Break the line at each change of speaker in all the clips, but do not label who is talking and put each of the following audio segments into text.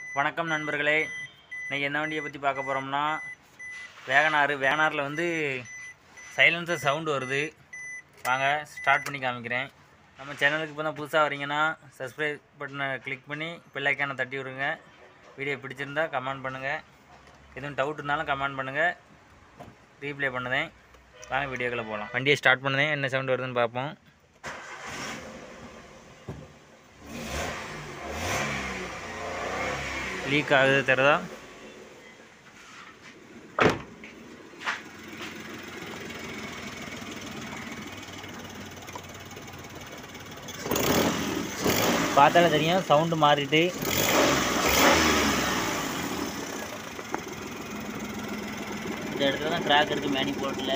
வணக்கம் நண்பர்களே இன்றைக்கி என்ன வண்டியை பற்றி பார்க்க போகிறோம்னா வேகனாறு வேகனாரில் வந்து சைலன்சர் சவுண்டு வருது வாங்க ஸ்டார்ட் பண்ணி காமிக்கிறேன் நம்ம சேனலுக்கு இப்போ தான் புதுசாக வரீங்கன்னா சப்ஸ்கிரைப் பட்டனை கிளிக் பண்ணி பெல்லைக்கானை தட்டி விடுங்க வீடியோ பிடிச்சிருந்தா கமெண்ட் பண்ணுங்கள் எதுவும் டவுட் இருந்தாலும் கமெண்ட் பண்ணுங்கள் ரீப்ளே பண்ணுதேன் வாங்க வீடியோக்குள்ளே போகலாம் வண்டியை ஸ்டார்ட் பண்ணுதேன் என்ன சவுண்டு வருதுன்னு பார்ப்போம் லீக் ஆகுது தெரியுதா பார்த்தாலே தெரியும் சவுண்டு மாறிட்டு இந்த இடத்துல தான் கிராக் இருக்குது மேனி போல்ட்டில்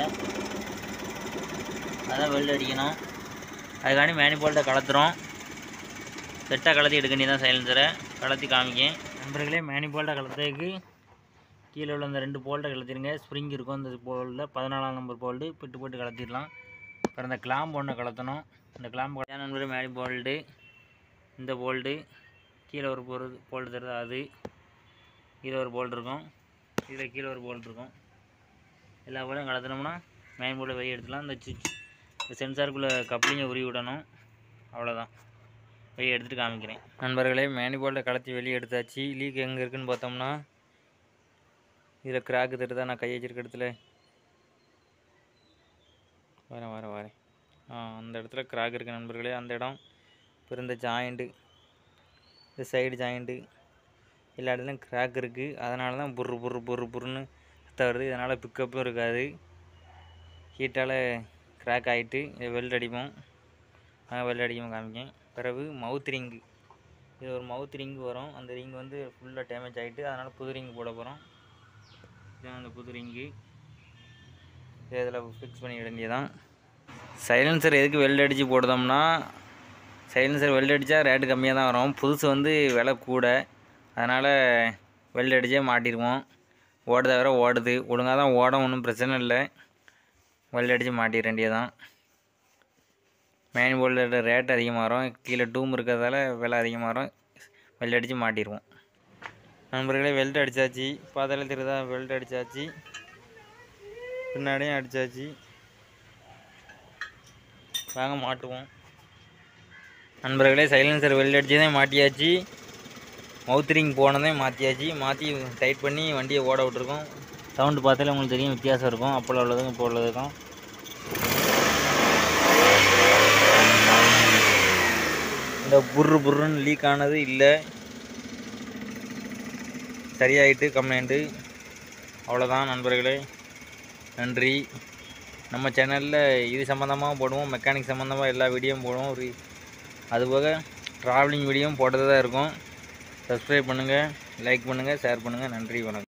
அதான் வெல்ட் அடிக்கணும் அதுக்காண்டி மேனி போல்ட்டை கலத்துறோம் செட்டாக கலத்தி எடுக்க வேண்டியதான் சைலன்சரை கலத்தி காமிக்கேன் நண்பர்களே மேனி போல்ட்டை கலத்துறதுக்கு கீழே உள்ள அந்த ரெண்டு போல்ட்டை கலத்திடுங்க ஸ்ப்ரிங் இருக்கும் அந்த போல்ட்டில் பதினாலாம் நம்பர் போல்ட்டு பிட்டு போட்டு கலத்திடலாம் அப்புறம் இந்த கிளாம்பு ஒன்று கலத்தணும் இந்த கிளாம்பு கலத்தா நண்பர்களே மேனி போல்ட்டு இந்த போல்ட்டு கீழே ஒரு பொருள் போல்ட்டு தருது அது இதில் ஒரு போல்ட் இருக்கும் இதில் கீழே ஒரு போல்ட் இருக்கும் எல்லா போலையும் கலத்தினோம்னா மெயின் போர்டை வெளியே எடுத்துலாம் இந்த சுவிட்ச் இந்த சென்சாருக்குள்ளே கப்ளிங்கை உருவி விடணும் அவ்வளோதான் வெளியே எடுத்துகிட்டு காமிக்கிறேன் நண்பர்களே மேனிபோல்ட்டை கலத்தி வெளியே எடுத்தாச்சு லீக் எங்கே இருக்குன்னு பார்த்தோம்னா இதில் கிராக்கு தட்டுதான் நான் கை வச்சிருக்க இடத்துல வரேன் வரேன் வரேன் ஆ அந்த இடத்துல கிராக் இருக்குது நண்பர்களே அந்த இடம் அப்புறம் இந்த ஜாயிண்ட்டு இந்த சைடு ஜாயிண்ட்டு எல்லா இடத்துலையும் கிராக் இருக்குது அதனால தான் புரு புரு புரு புருன்னு சத்தம் வருது இதனால் பிக்கப்பும் இருக்காது ஹீட்டால் கிராக் ஆகிட்டு வெல்ட் அடிப்போம் நாங்கள் வெல்ட் அடிக்கும் காமிக்கேன் பிறகு மவுத் ரிங்கு இது ஒரு மவுத் ரிங் வரும் அந்த ரிங் வந்து ஃபுல்லாக டேமேஜ் ஆகிட்டு அதனால் புது ரிங் போட போகிறோம் இதுதான் அந்த புது ரிங்கு இதில் ஃபிக்ஸ் பண்ணி வேண்டியதான் சைலன்சர் எதுக்கு வெல்ட் அடித்து போடுதோம்னா சைலன்சர் வெல்ட் அடித்தா ரேட்டு கம்மியாக தான் வரும் புதுசு வந்து விலை கூட அதனால் வெல்ட் அடித்தே மாட்டிடுவோம் ஓடுத வேற ஓடுது ஒழுங்காக தான் ஓடும் ஒன்றும் பிரச்சனை இல்லை வெல்ட் அடித்து மாட்டிட வேண்டியதான் மெயின் போல்டோட ரேட் அதிகமாக வரும் கீழே டூம் இருக்கிறதால விலை அதிகமாக வரும் வெல்ட் அடித்து மாட்டிடுவோம் நண்பர்களே வெல்ட் அடித்தாச்சு பார்த்தாலே தெரியுதா வெல்ட் அடித்தாச்சு பின்னாடியும் அடித்தாச்சு வாங்க மாட்டுவோம் நண்பர்களே சைலன்சர் வெல்ட் அடிச்சதே மாட்டியாச்சு மவுத்ரிங் போனதே மாற்றியாச்சு மாற்றி டைட் பண்ணி வண்டியை ஓட விட்ருக்கோம் சவுண்டு பார்த்தாலே உங்களுக்கு தெரியும் வித்தியாசம் இருக்கும் அப்போ உள்ளதுக்கும் இப்போ உள்ளதுக்கும் இந்த புர்ரு புர்ருன்னு லீக் ஆனது இல்லை சரியாயிட்டு கம்ப்ளைண்ட்டு அவ்வளோதான் நண்பர்களே நன்றி நம்ம சேனலில் இது சம்மந்தமாக போடுவோம் மெக்கானிக் சம்மந்தமாக எல்லா வீடியோவும் போடுவோம் ஒரு அதுபோக ட்ராவலிங் வீடியோவும் போட்டது தான் இருக்கும் சப்ஸ்கிரைப் பண்ணுங்கள் லைக் பண்ணுங்கள் ஷேர் பண்ணுங்கள் நன்றி வணக்கம்